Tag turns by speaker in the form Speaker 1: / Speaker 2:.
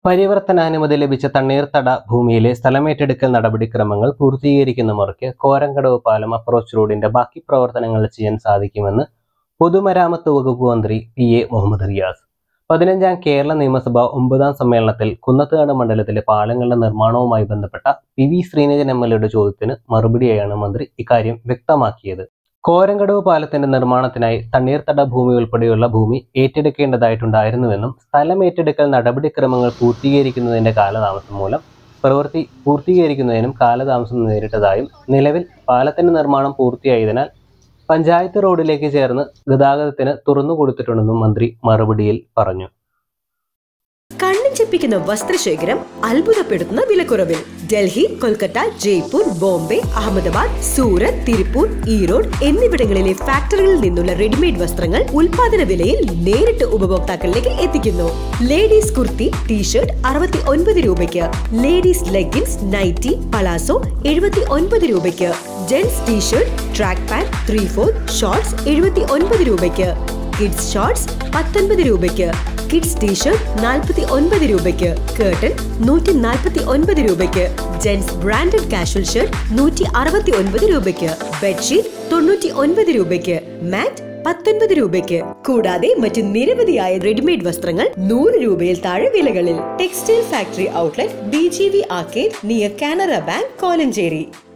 Speaker 1: പരിവർത്തനാനുമതി ലഭിച്ച തണ്ണീർത്തട ഭൂമിയിലെ സ്ഥലമേറ്റെടുക്കൽ നടപടിക്രമങ്ങൾ പൂർത്തീകരിക്കുന്ന മുറയ്ക്ക് കോരങ്കടവ് പാലം അപ്രോച്ച് റോഡിന്റെ ബാക്കി പ്രവർത്തനങ്ങൾ ചെയ്യാൻ സാധിക്കുമെന്ന് പൊതുമരാമത്ത് വകുപ്പ് മന്ത്രി പി എ മുഹമ്മദ് റിയാസ് പതിനഞ്ചാം കേരള നിയമസഭ ഒമ്പതാം സമ്മേളനത്തിൽ കുന്നത്തുകാട് മണ്ഡലത്തിലെ പാലങ്ങളുടെ നിർമ്മാണവുമായി ബന്ധപ്പെട്ട P V Srinidhan M L എയുടെ ചോദ്യത്തിന് മറുപടിയായാണ് മന്ത്രി ഇക്കാര്യം വ്യക്തമാക്കിയത് കോരങ്കടവ് പാലത്തിന്റെ നിർമ്മാണത്തിനായി തണ്ണീർത്തട ഭൂമി ഉൾപ്പെടെയുള്ള ഭൂമി ഏറ്റെടുക്കേണ്ടതായിട്ടുണ്ടായിരുന്നുവെന്നും സ്ഥലം ഏറ്റെടുക്കൽ നടപടിക്രമങ്ങൾ പൂർത്തീകരിക്കുന്നതിന്റെ കാലതാമസം മൂലം പ്രവൃത്തി പൂർത്തീകരിക്കുന്നതിനും കാലതാമസം നേരിട്ടതായും നിലവിൽ പാലത്തിന്റെ നിർമ്മാണം പൂർത്തിയായതിനാൽ പഞ്ചായത്ത് റോഡിലേക്ക് ചേർന്ന് ഗതാഗതത്തിന് തുറന്നു കൊടുത്തിട്ടുണ്ടെന്നും മന്ത്രി മറുപടിയിൽ പറഞ്ഞു
Speaker 2: കണ്ണും ചെപ്പിക്കുന്ന വസ്ത്രശേഖരം അത്ഭുതപ്പെടുത്തുന്ന വിലക്കുറവിൽ ഡൽഹി കൊൽക്കത്ത ജയ്പൂർ ബോംബെ അഹമ്മദാബാദ് സൂറത്ത് തിരുപ്പൂർ ഈറോഡ് എന്നിവിടങ്ങളിലെ ഫാക്ടറികളിൽ നിന്നുള്ള റെഡിമെയ്ഡ് വസ്ത്രങ്ങൾ ഉൽപാദന വിലയിൽ നേരിട്ട് ഉപഭോക്താക്കളിലേക്ക് എത്തിക്കുന്നു ലേഡീസ് കുർത്തി ടീഷർട്ട് അറുപത്തി ഒൻപത് രൂപയ്ക്ക് ലേഡീസ് ലെഗിൻസ് നൈറ്റി പലാസോ എഴുപത്തി ഒൻപത് രൂപയ്ക്ക് gents T shirt track pant three four shorts എഴുപത്തി ഒൻപത് രൂപയ്ക്ക് കിഡ്സ് ഷോർട്സ് പത്തൊൻപത് രൂപയ്ക്ക് കിഡ്സ് ടീഷർട്ട് നാൽപ്പത്തി ഒൻപത് രൂപയ്ക്ക് കേട്ടൺ നൂറ്റി നാൽപ്പത്തി ഒൻപത് രൂപയ്ക്ക് ജെന്റ്സ് ബ്രാൻഡഡ് കാഷ്വൽ ഷർട്ട് നൂറ്റി അറുപത്തി ഒൻപത് രൂപയ്ക്ക് ബെഡ്ഷീറ്റ് തൊണ്ണൂറ്റി ഒൻപത് രൂപയ്ക്ക് മാറ്റ് പത്തൊൻപത് രൂപയ്ക്ക് കൂടാതെ മറ്റ് നിരവധിയായ റെഡിമെയ്ഡ് വസ്ത്രങ്ങൾ നൂറ് രൂപയിൽ താഴെ വിലകളിൽ textile factory outlet B G V arcade near Canara bank Kolenchery